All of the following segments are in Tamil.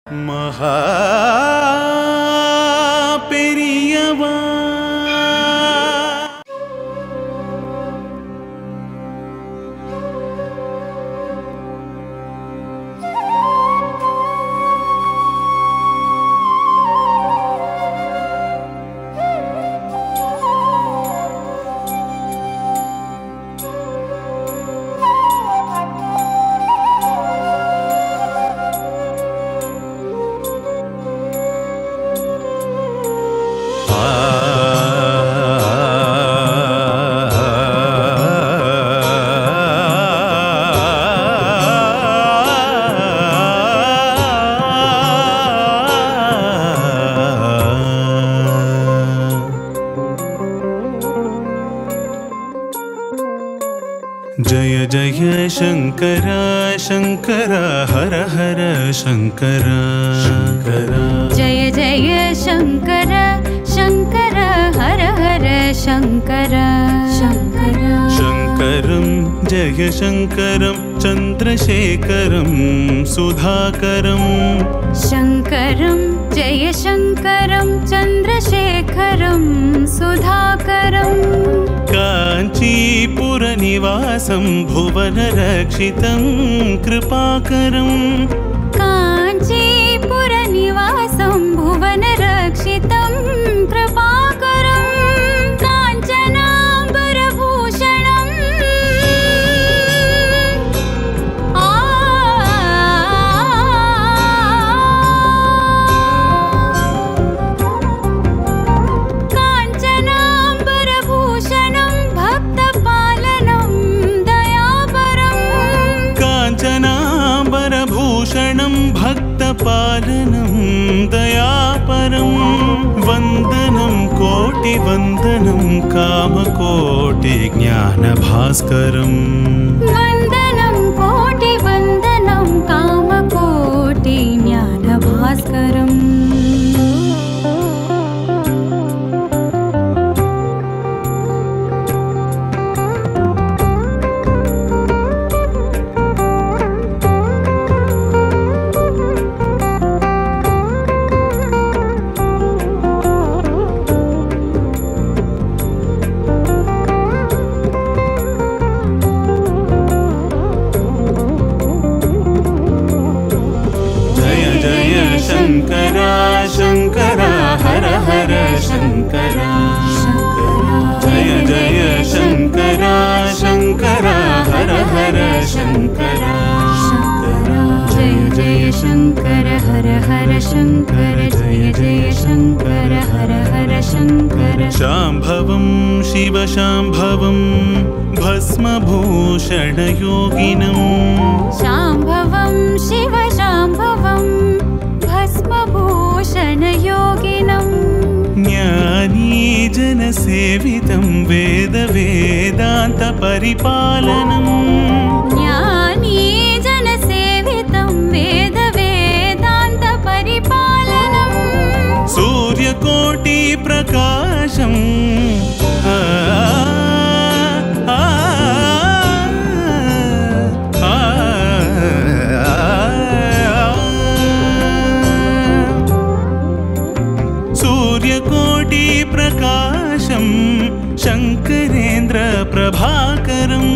மகா பெரியவா जय जय शङ्कर शङ्कर हर हर शङ्कर शङ्कर जय जय शङ्कर शङ्कर हर हर शङ्कर शङ्कर शङ्करं जय शङ्करं चन्द्रशेखरं सुधाकरं शङ्करं जय शङ्करं चन्द्रशेखरं सुधाकरं काञ्चीपुरनिवासं भुवनरक्षितं कृपाकरम् काञ्चीपुरनिवासं भुवनरक्षितं कृपाकरं काञ्चनाम्बरभूषणम् आ काञ्चनाम्बरभूषणं भक्तपालनं दयापरम् काञ्चनाम्बरभूषणं भक्तपालनं दयापरं वन्दनं कोटिवन्दनं कामकोटिज्ञानभास्करम् वन्दनं कोटिवन्दनं कामकोटि ज्ञानभास्करम् जय जय शङ्कर शङ्कर हर हर शङ्कर जय जय शङ्कर शङ्कर हर हर शङ्कर जय जय शङ्कर हर हर शङ्कर जय जय शङ्कर हर हर शङ्कर शाम्भवं शिवशाम्भवं भस्मभूषणयोगिनम् शाम्भवं शिव शाम्भवं भस्मभूषणयोगिनम् ज्ञानीजनसेवितं वेदवेदान्तपरिपालनम् ज्ञानी जनसेवितं वेदवेदान्तपरिपालनम् सूर्यकोटिप्रकाशम् आ, आ, आ, सूर्यकोटिप्रकाशं शङ्करेन्द्रप्रभाकरम्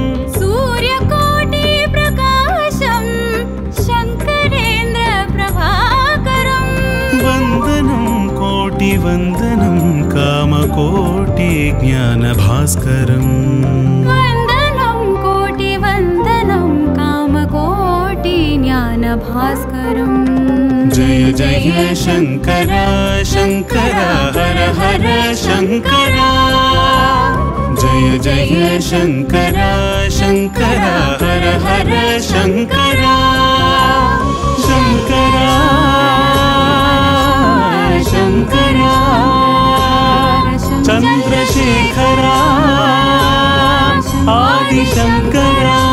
सूर्यकोटिप्रकाशं शङ्करेन्द्रप्रभाकरम् वन्दनं कोटिवन्दनं कामकोटिज्ञानभास्करम् वन्दनं कोटिवन्दनं कामकोटि ज्ञानभास्करम् जय जय शङ्कर शङ्कर हर हर शङ्कर जय जय शङ्कर शङ्कर हर हर शङ्कर शङ्कर शङ्कर चन्द्रशेखर आदिशङ्कर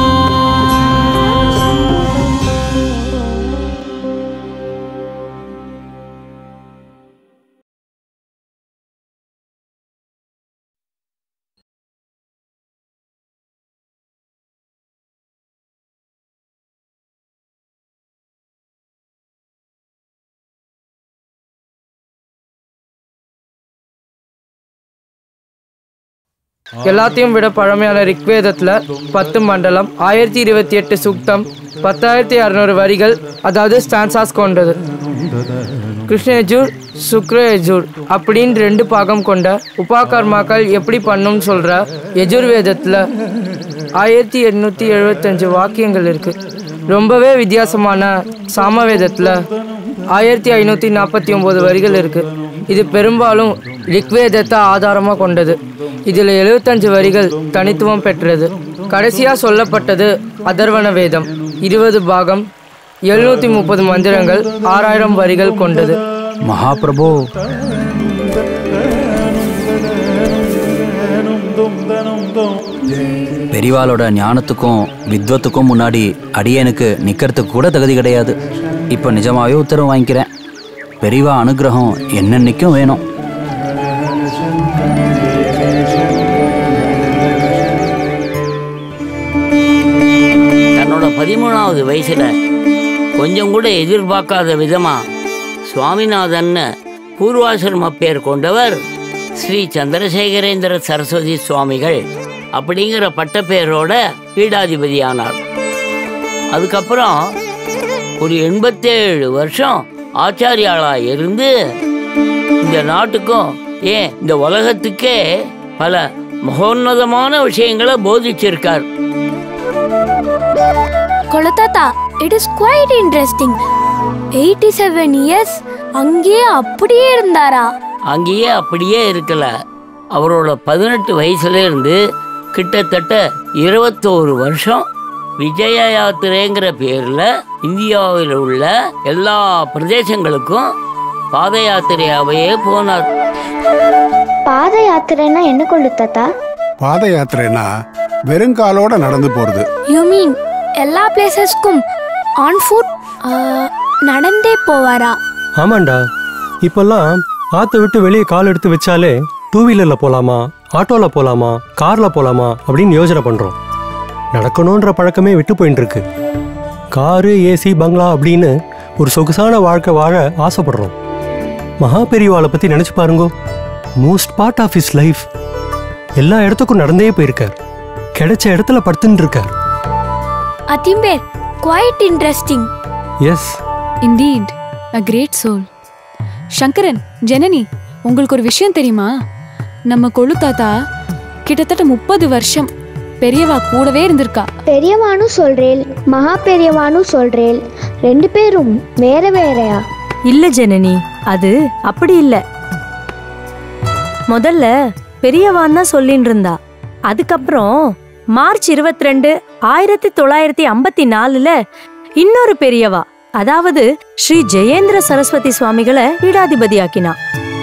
எல்லாத்தையும் விட பழமையான ரிக்வேதத்துல பத்து மண்டலம் ஆயிரத்தி இருபத்தி எட்டு சுக்தம் பத்தாயிரத்தி அறுநூறு வரிகள் அதாவது ஸ்டான்சாஸ் கொண்டது கிருஷ்ணயஜூர் சுக்ரயஜூர் அப்படின்னு ரெண்டு பாகம் கொண்ட உபாகர்மாக்கள் எப்படி பண்ணும் சொல்ற யஜுர்வேதத்துல ஆயிரத்தி எட்நூத்தி எழுபத்தஞ்சு வாக்கியங்கள் இருக்கு ரொம்பவே வித்தியாசமான சாமவேதத்துல ஆயிரத்தி ஐநூத்தி நாற்பத்தி ஒன்பது வரிகள் இருக்கு இது பெரும்பாலும் ரிக்வேதத்தை ஆதாரமாக கொண்டது இதில் எழுபத்தஞ்சு வரிகள் தனித்துவம் பெற்றது கடைசியாக சொல்லப்பட்டது அதர்வண வேதம் இருபது பாகம் எழுநூற்றி முப்பது மந்திரங்கள் ஆறாயிரம் வரிகள் கொண்டது மகாபிரபு பெரியவாளோட ஞானத்துக்கும் வித்வத்துக்கும் முன்னாடி அடியனுக்கு நிக்கிறதுக்கு கூட தகுதி கிடையாது இப்போ நிஜமாவே உத்தரவு வாங்கிக்கிறேன் பெரியவா அனுகிரகம் என்னன்னைக்கும் வேணும் தன்னோட பதிமூணாவது வயசுல கொஞ்சம் கூட எதிர்பார்க்காத விதமா சுவாமிநாதன்னு பூர்வாசிரம பேர் கொண்டவர் ஸ்ரீ சந்திரசேகரேந்திர சரஸ்வதி சுவாமிகள் அப்படிங்கிற பட்டப்பேரோட பீடாதிபதியானார் அதுக்கப்புறம் ஒரு எண்பத்தேழு வருஷம் ஆச்சாரியாளா இருந்து இந்த நாட்டுக்கும் ஏன் இந்த உலகத்துக்கே பல மகோன்னதமான விஷயங்களை போதிச்சிருக்கார் கொலத்தாத்தா it is quite interesting eighty seven years அங்கேயே அப்படியே இருந்தாரா அங்கேயே அப்படியே இருக்கல அவரோட பதினெட்டு வயசுல இருந்து கிட்டத்தட்ட இருபத்தோரு வருஷம் விஜய யாத்திரைங்கிற பேர்ல இந்தியாவில் உள்ள எல்லா பிரதேசங்களுக்கும் பாத யாத்திரையாவே போனார் பாத யாத்திரைன்னா என்ன கொள்ளுத்தாத்தா பாத யாத்திரைனா வெறுங்காலோட நடந்து போறது யூ மீன் எல்லா பிளேசஸ்க்கும் ஆன் ஃபுட் நடந்தே போவாரா ஆமாண்டா இப்பெல்லாம் ஆத்தை விட்டு வெளியே கால் எடுத்து வச்சாலே டூ வீலர்ல போலாமா ஆட்டோல போலாமா கார்ல போலாமா அப்படின்னு யோசனை பண்றோம் நடக்கணுன்ற பழக்கமே விட்டு போயிட்டு இருக்கு காரு ஏசி பங்களா அப்படின்னு ஒரு சொகுசான வாழ்க்கை வாழ ஆசைப்படுறோம் மகா பெரியவாளை பத்தி நினைச்சு பாருங்க most part of his life எல்லா இடத்துக்கும் நடந்தே போயிருக்கார் கிடைச்ச இடத்துல படுத்துன்னு இருக்கார் அதிம்பேர் quite interesting yes indeed a great soul Sankaran Janani உங்களுக்கு ஒரு விஷயம் தெரியுமா நம்ம கொழு தாத்தா கிட்டத்தட்ட முப்பது வருஷம் பெரியவா கூடவே இருந்திருக்கா பெரியவானும் சொல்றேல் மகா பெரியவானும் சொல்றேல் ரெண்டு பேரும் வேற வேறயா இல்ல ஜனனி அது அப்படி இல்ல முதல்ல பெரியவான் தான் சொல்லின்னு இருந்தா அதுக்கப்புறம் மார்ச் இருபத்தி ரெண்டு ஆயிரத்தி தொள்ளாயிரத்தி ஐம்பத்தி நாலுல இன்னொரு பெரியவா அதாவது ஸ்ரீ ஜெயேந்திர சரஸ்வதி சுவாமிகளை பீடாதிபதியாக்கினா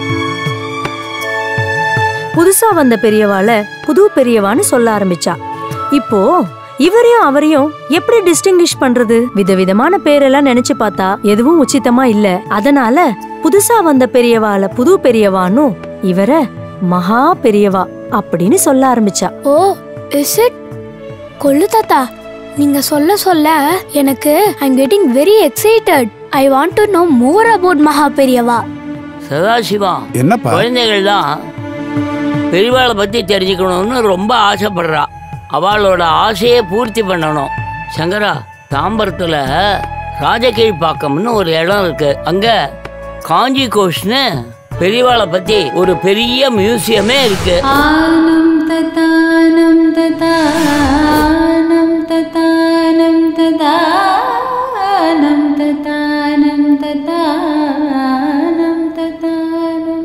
புதுசா வந்த பெரியவாள புது பெரியவான்னு சொல்ல ஆரம்பிச்சா இப்போ இவரையும் அவரையும் எப்படி டிஸ்டிங்கிஷ் பண்றது விதவிதமான பேரெல்லாம் நினைச்சு பார்த்தா எதுவும் உச்சிதமா இல்ல அதனால புதுசா வந்த பெரியவாள புது பெரியவானும் இவர மகா பெரியவா அப்படின்னு சொல்ல ஆரம்பிச்சா ஓ இஸ் இட் கொள்ளு தாத்தா நீங்க சொல்ல சொல்ல எனக்கு I'm getting very excited I want to know more about Maha Periyava Sadashiva என்னப்பா குழந்தைகள் தான் பெரியவாளை பத்தி தெரிஞ்சுக்கணும்னு ரொம்ப ஆசைப்படுறா அவளோட ஆசையை பூர்த்தி பண்ணணும் சங்கரா தாம்பரத்துல ராஜகீழ்ப்பாக்கம்னு ஒரு இடம் இருக்கு அங்க காஞ்சி கோஷ்னு பெரியவாளை பத்தி ஒரு பெரிய மியூசியமே இருக்கு ஆனம் ததானம் ததானம் ததானம் ததானம் ததானம் ததானம் ததானம்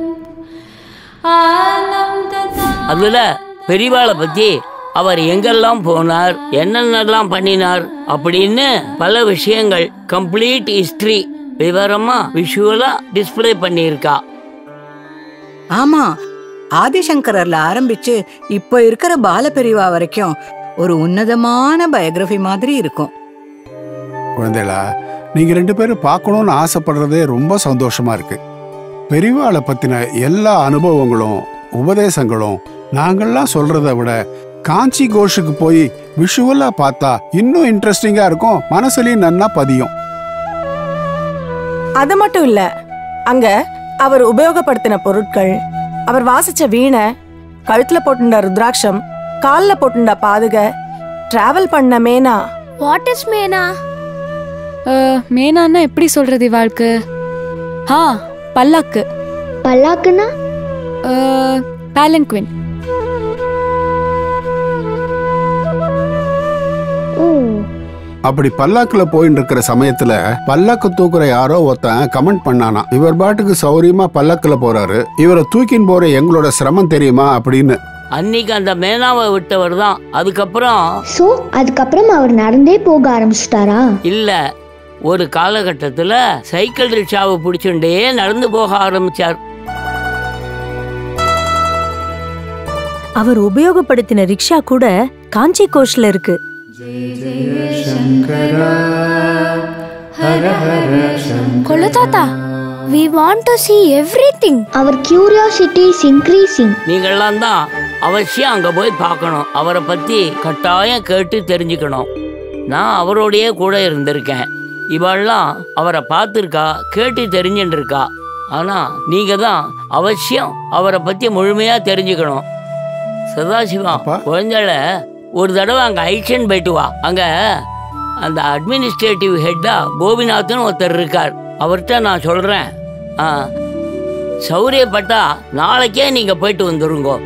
ஆனம் ததா அதுல பெரியவாளை பத்தி அவர் எங்கெல்லாம் போனார் என்னென்னலாம் பண்ணினார் அப்படின்னு பல விஷயங்கள் கம்ப்ளீட் ஹிஸ்டரி விவரமா விஷுவலா டிஸ்ப்ளே பண்ணியிருக்கா ஆமா ஆதிசங்கரர்ல ஆரம்பிச்சு இப்போ இருக்கிற பாலபெரிவா வரைக்கும் ஒரு உன்னதமான பயோகிராஃபி மாதிரி இருக்கும் குழந்தைகளா நீங்க ரெண்டு பேரும் பார்க்கணும்னு ஆசைப்படுறதே ரொம்ப சந்தோஷமா இருக்கு பெரியவாளை பத்தின எல்லா அனுபவங்களும் உபதேசங்களும் நாங்கள்லாம் சொல்றதை விட காஞ்சி கோஷுக்கு போய் விஷுவலா பார்த்தா இன்னும் இன்ட்ரெஸ்டிங்கா இருக்கும் மனசுலயும் நன்னா பதியும் அது மட்டும் இல்ல அங்க அவர் உபயோகப்படுத்தின பொருட்கள் அவர் வாசிச்ச வீணை கழுத்துல போட்டுண்ட ருத்ராட்சம் கால்ல போட்டுண்ட பாதுகை டிராவல் பண்ண மேனா வாட் இஸ் மேனா மேனான்னா எப்படி சொல்றது இவாளுக்கு ஆ பல்லாக்கு பல்லாக்குன்னா பேலன்குவின் அப்படி பல்லாக்குல போயிட்டு இருக்கிற சமயத்துல பல்லாக்கு தூக்குற யாரோ ஒருத்தன் கமெண்ட் பண்ணானா இவர் பாட்டுக்கு சௌரியமா பல்லாக்குல போறாரு இவரை தூக்கின்னு போற எங்களோட சிரமம் தெரியுமா அப்படின்னு அன்னைக்கு அந்த மேனாவை விட்டவர் தான் அதுக்கப்புறம் ஸோ அதுக்கப்புறம் அவர் நடந்தே போக ஆரம்பிச்சிட்டாரா இல்ல ஒரு காலகட்டத்துல சைக்கிள் ரிக்ஷாவை பிடிச்சுட்டே நடந்து போக ஆரம்பிச்சார் அவர் உபயோகப்படுத்தின ரிக்ஷா கூட காஞ்சி கோஷ்ல இருக்கு கொள்ளு தாத்தா we want to see everything அவர் கியூரியாசிட்டி இஸ் இன்க்ரீசிங் நீங்கள்லாம் தான் அவசியம் அங்க போய் பார்க்கணும் அவரை பத்தி கட்டாயம் கேட்டு தெரிஞ்சுக்கணும் நான் அவரோடயே கூட இருந்திருக்கேன் இவெல்லாம் அவரை பார்த்துருக்கா கேட்டு தெரிஞ்சுட்டு இருக்கா ஆனா நீங்க தான் அவசியம் அவரை பத்தி முழுமையா தெரிஞ்சுக்கணும் சதாசிவம் குழந்தைல ஒரு தடவை அங்க ஐஷன் போயிட்டு வா அங்க அந்த அட்மினிஸ்ட்ரேட்டிவ் ஹெட்டா கோபிநாத்னு ஒருத்தர் இருக்கார் அவர்கிட்ட நான் சொல்றேன் ஆ சௌரியப்பட்டா நாளைக்கே நீங்க போயிட்டு வந்துருங்கோ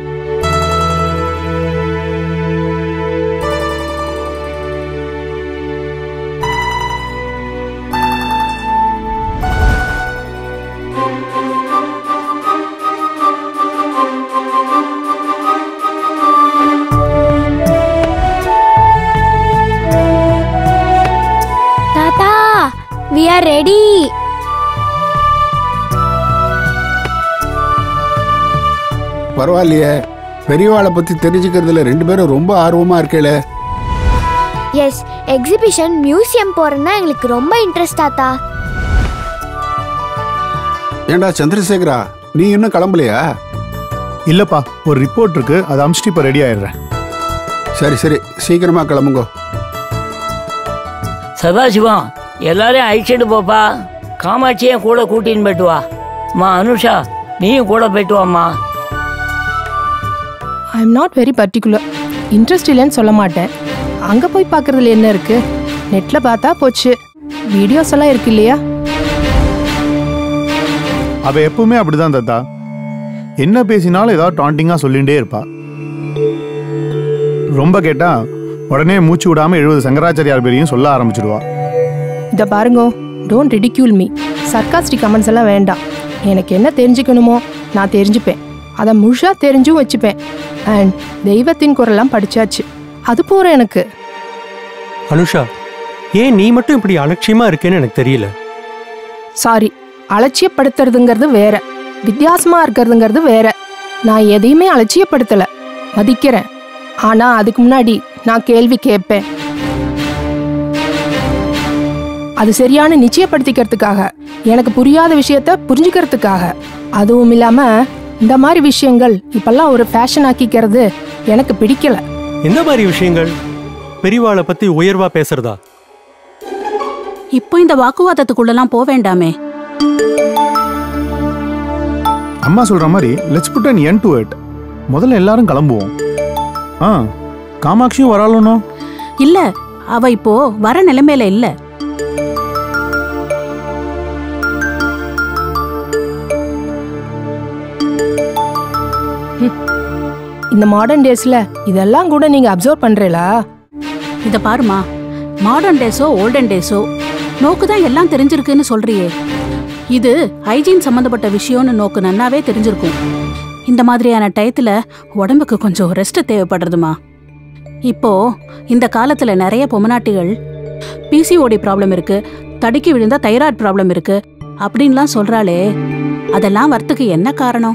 தாத்தா we are ready பரவாயில்லையே பெரியவாளை பத்தி தெரிஞ்சுக்கிறதுல ரெண்டு பேரும் ரொம்ப ஆர்வமா இருக்கேளே எஸ் எக்ஸிபிஷன் மியூசியம் போறதுன்னா எங்களுக்கு ரொம்ப இன்ட்ரெஸ்ட் தாத்தா ஏண்டா சந்திரசேகரா நீ இன்னும் கிளம்பலையா இல்லப்பா ஒரு ரிப்போர்ட் இருக்கு அதை அமிச்சிட்டு இப்போ ரெடி ஆயிடுறேன் சரி சரி சீக்கிரமா கிளம்புங்க சதாசிவம் எல்லாரையும் அழிச்சிட்டு போப்பா காமாட்சியும் கூட கூட்டின்னு போயிட்டு வா அம்மா அனுஷா நீயும் கூட போயிட்டு வாம்மா I am not very particular interest இல்லைன்னு சொல்ல மாட்டேன் அங்கே போய் பார்க்குறதுல என்ன இருக்கு நெட்டில் பார்த்தா போச்சு வீடியோஸ் எல்லாம் இருக்கு இல்லையா அவ எப்பவுமே அப்படிதான் தாத்தா என்ன பேசினாலும் ஏதாவது டாண்டிங்கா சொல்லிகிட்டே இருப்பா ரொம்ப கேட்டா உடனே மூச்சு விடாம எழுபது சங்கராச்சாரியார் பேரையும் சொல்ல ஆரம்பிச்சிடுவா இதை பாருங்க don't ridicule me sarcastic comments எல்லாம் வேண்டாம் எனக்கு என்ன தெரிஞ்சுக்கணுமோ நான் தெரிஞ்சுப்பேன் அதை முழுசா தெரிஞ்சும் வச்சுப்பேன் அண்ட் தெய்வத்தின் குரலாம் படிச்சாச்சு அது போகிற எனக்கு அனுஷா ஏன் நீ மட்டும் இப்படி அலட்சியமா இருக்கேன்னு எனக்கு தெரியல சாரி அலட்சியப்படுத்துறதுங்கிறது வேற வித்தியாசமா இருக்கிறதுங்கிறது வேற நான் எதையுமே அலட்சியப்படுத்தல மதிக்கிறேன் ஆனா அதுக்கு முன்னாடி நான் கேள்வி கேட்பேன் அது சரியான நிச்சயப்படுத்திக்கிறதுக்காக எனக்கு புரியாத விஷயத்த புரிஞ்சுக்கிறதுக்காக அதுவும் இல்லாம இந்த மாதிரி விஷயங்கள் இப்பெல்லாம் ஒரு ஃபேஷன் ஆக்கிக்கிறது எனக்கு பிடிக்கல எந்த மாதிரி விஷயங்கள் பெரியவாளை பத்தி உயர்வா பேசுறதா இப்போ இந்த வாக்குவாதத்துக்குள்ளலாம் போக வேண்டாமே அம்மா சொல்ற மாதிரி let's put an end to it முதல்ல எல்லாரும் கிளம்புவோம் ஆ காமாட்சியும் வராளனோ இல்ல அவ இப்போ வர நிலைமையில இல்ல இந்த மாடர்ன் டேஸ்ல இதெல்லாம் கூட நீங்க அப்சர்வ் பண்றீங்களா இத பாருமா மாடர்ன் டேஸோ ஓல்டன் டேஸோ நோக்கு தான் எல்லாம் தெரிஞ்சிருக்குன்னு சொல்றியே இது ஹைஜீன் சம்பந்தப்பட்ட விஷயம்னு நோக்கு நன்னாவே தெரிஞ்சிருக்கும் இந்த மாதிரியான டயத்துல உடம்புக்கு கொஞ்சம் ரெஸ்ட் தேவைப்படுறதுமா இப்போ இந்த காலத்துல நிறைய பொம்மநாட்டிகள் பிசிஓடி ப்ராப்ளம் இருக்கு தடுக்கி விழுந்தா தைராய்டு ப்ராப்ளம் இருக்கு அப்படின்லாம் சொல்றாளே அதெல்லாம் வரத்துக்கு என்ன காரணம்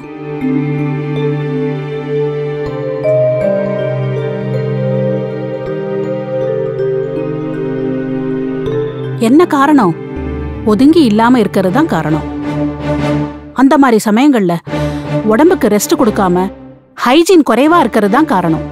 என்ன காரணம் ஒதுங்கி இல்லாம இருக்கிறது தான் காரணம் அந்த மாதிரி சமயங்கள்ல உடம்புக்கு ரெஸ்ட் கொடுக்காம ஹைஜீன் குறைவா இருக்கிறது தான் காரணம்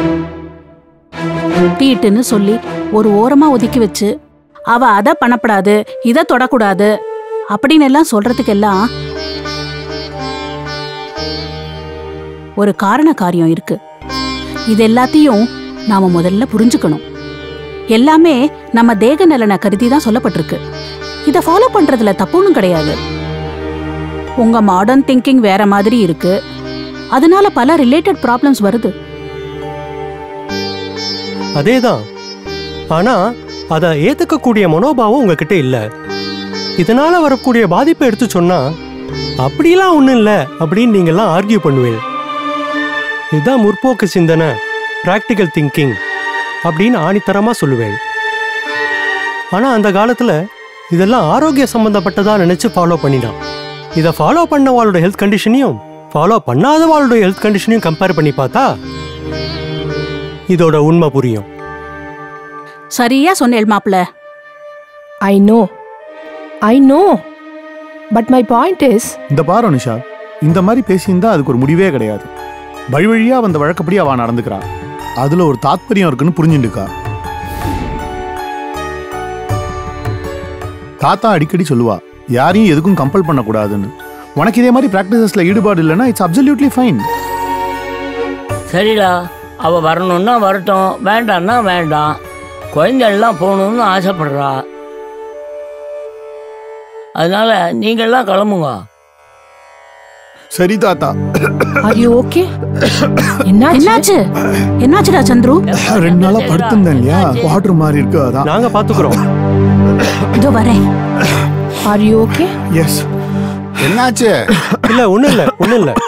தீட்டுன்னு சொல்லி ஒரு ஓரமா ஒதுக்கி வச்சு அவ அத பண்ணப்படாது இத தொடக்கூடாது அப்படின்னு எல்லாம் சொல்றதுக்கெல்லாம் ஒரு காரண காரியம் இருக்கு இது எல்லாத்தையும் நாம முதல்ல புரிஞ்சுக்கணும் எல்லாமே நம்ம தேக நலனை கருதி தான் சொல்லப்பட்டிருக்கு இதை ஃபாலோ பண்றதுல தப்புன்னு கிடையாது உங்க மாடர்ன் திங்கிங் வேற மாதிரி இருக்கு அதனால பல ரிலேட்டட் ப்ராப்ளம்ஸ் வருது அதேதான் ஆனா அதை ஏத்துக்கக்கூடிய மனோபாவம் உங்ககிட்ட இல்ல இதனால வரக்கூடிய பாதிப்பை எடுத்து சொன்னா அப்படிலாம் ஒண்ணும் இல்ல அப்படின்னு நீங்கெல்லாம் ஆர்கியூ பண்ணுவீங்க இதுதான் முற்போக்கு சிந்தனை பிராக்டிக்கல் திங்கிங் அப்படின்னு ஆணித்தரமா சொல்லுவேன் ஆனா அந்த காலத்துல இதெல்லாம் ஆரோக்கிய சம்பந்தப்பட்டதா நினைச்சு ஃபாலோ பண்ணினான் இதை ஃபாலோ பண்ணவாளோட ஹெல்த் கண்டிஷனையும் ஃபாலோ பண்ணாதவாளோட ஹெல்த் கண்டிஷனையும் கம்பேர் பண்ணி பார்த்தா இதோட உண்மை புரியும் சரியா சொன்னேள் மாப்ள I know I know but my point is இந்த பாரு அனுஷா இந்த மாதிரி பேசியிருந்தா அதுக்கு ஒரு முடிவே கிடையாது வழி வழியா வந்த வழக்கப்படி அவ நடந்துக்கிறா அதுல ஒரு தாத்பரியம் இருக்குன்னு புரிஞ்சுட்டுக்கா தாத்தா அடிக்கடி சொல்லுவா யாரையும் எதுக்கும் கம்பல் பண்ணக்கூடாதுன்னு உனக்கு இதே மாதிரி ப்ராக்டிசஸ்ல ஈடுபாடு இல்லைன்னா இட்ஸ் அப்சல்யூட்லி ஃபைன் சரிடா அவ வரணும்னா வரட்டும் வேண்டாம்னா வேண்டாம் குழந்தைகள்லாம் போகணும்னு ஆசைப்படுறா அதனால நீங்கள்லாம் கிளம்புங்க சரி தாத்தா ஆர் யூ ஓகே என்னாச்சு என்னாச்சுடா சந்துரு ரெண்டு நாளா படுத்திருந்தேன் இல்லையா வாட்டர் மாதிரி இருக்கு அதான் நாங்க பாத்துக்கிறோம் இதோ வரேன் ஆர் யூ ஓகே எஸ் என்னாச்சு இல்ல ஒண்ணும் இல்ல ஒண்ணும் இல்ல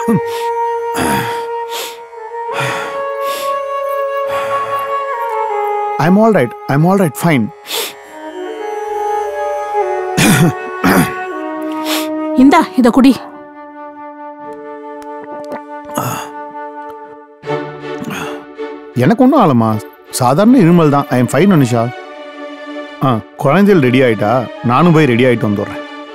I'm all right I'm all right fine இந்தா இத குடி எனக்கு ஒன்றும் ஆலமா சாதாரண இருமல் தான் ஐ எம் ஃபைன் அனுஷா ஆ குழந்தைகள் ரெடி ஆயிட்டா நானும் போய் ரெடி ஆயிட்டு வந்துடுறேன்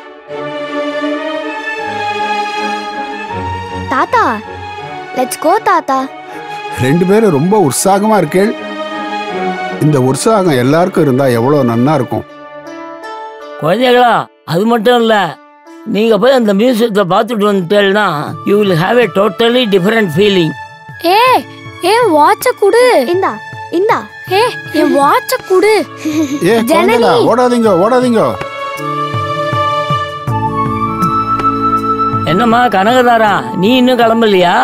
தாத்தா லெட்ஸ் கோ தாத்தா ரெண்டு பேரும் ரொம்ப உற்சாகமா இருக்கேள் இந்த உற்சாகம் எல்லாருக்கும் இருந்தா எவ்வளவு நன்னா இருக்கும் குழந்தைகளா அது மட்டும் இல்லை நீங்கள் போய் அந்த மியூசியத்தை பார்த்துட்டு வந்துட்டேன்னா you will have a totally different feeling ஏ என் வாட்ச குடு இந்தா இந்தா ஏ என் வாட்ச குடு ஏ குழந்தைகளா ஓடாதீங்க ஓடாதீங்க என்னம்மா கனகதாரா நீ இன்னும் கிளம்பலையா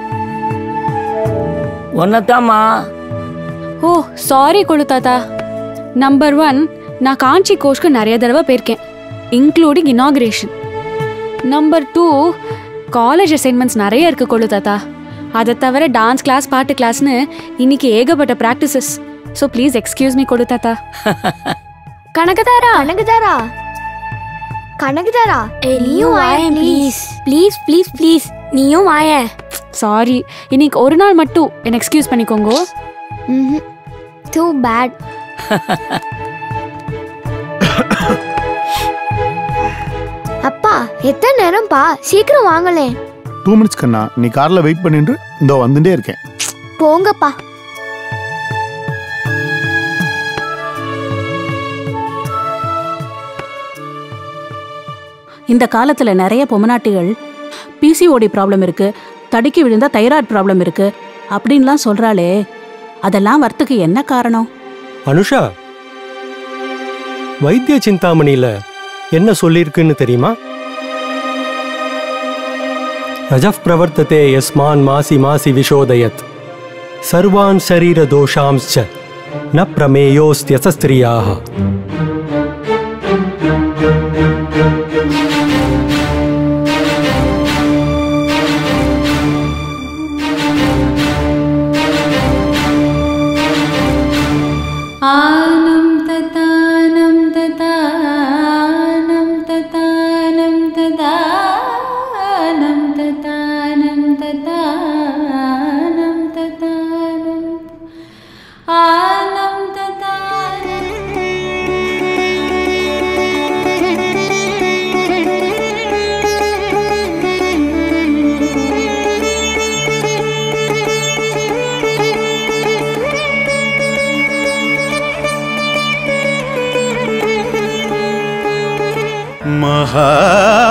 ஒன்னத்தாம்மா ஓ சாரி கொடு தாத்தா நம்பர் ஒன் நான் காஞ்சி கோஷ்க்கு நிறைய தடவை போயிருக்கேன் including inauguration number two college assignments நிறைய இருக்கு கொடு தாத்தா அதை தவிர டான்ஸ் கிளாஸ் பாட்டு கிளாஸ்னு இன்னைக்கு ஏகப்பட்ட practices so please excuse me கொடு தாத்தா கனகதாரா கனகதாரா கனகதாரா நீயும் வாயேன் ப்ளீஸ் ப்ளீஸ் ப்ளீஸ் ப்ளீஸ் நீயும் வாயேன் சாரி இன்னைக்கு ஒரு நாள் மட்டும் என்ன எக்ஸ்கியூஸ் பண்ணிக்கோங்க டூ பேட் அப்பா எத்தனை நேரம்ப்பா சீக்கிரம் வாங்களேன் டூ மினிட்ஸ் கண்ணா நீ கார்ல வெயிட் பண்ணிட்டு இதோ வந்துட்டே இருக்கேன் போங்கப்பா இந்த காலத்துல நிறைய பொம்மநாட்டிகள் பிசிஓடி ப்ராப்ளம் இருக்கு தடுக்கி விழுந்தா தைராய்டு ப்ராப்ளம் இருக்கு அப்படின்லாம் சொல்றாளே அதெல்லாம் வரத்துக்கு என்ன காரணம் அனுஷா வைத்திய சிந்தாமணியில என்ன சொல்லியிருக்குன்னு தெரியுமா ரஜப் பிரவர்த்ததே யஸ்மான் மாசி மாசி விஷோதயத் சர்வான் சரீர தோஷாம்ச்ச ந பிரமேயோஸ்தியசஸ்திரியாக आनं ततानं ततानं ततानं तदानं ततानं ततानं ततानं आनं மகா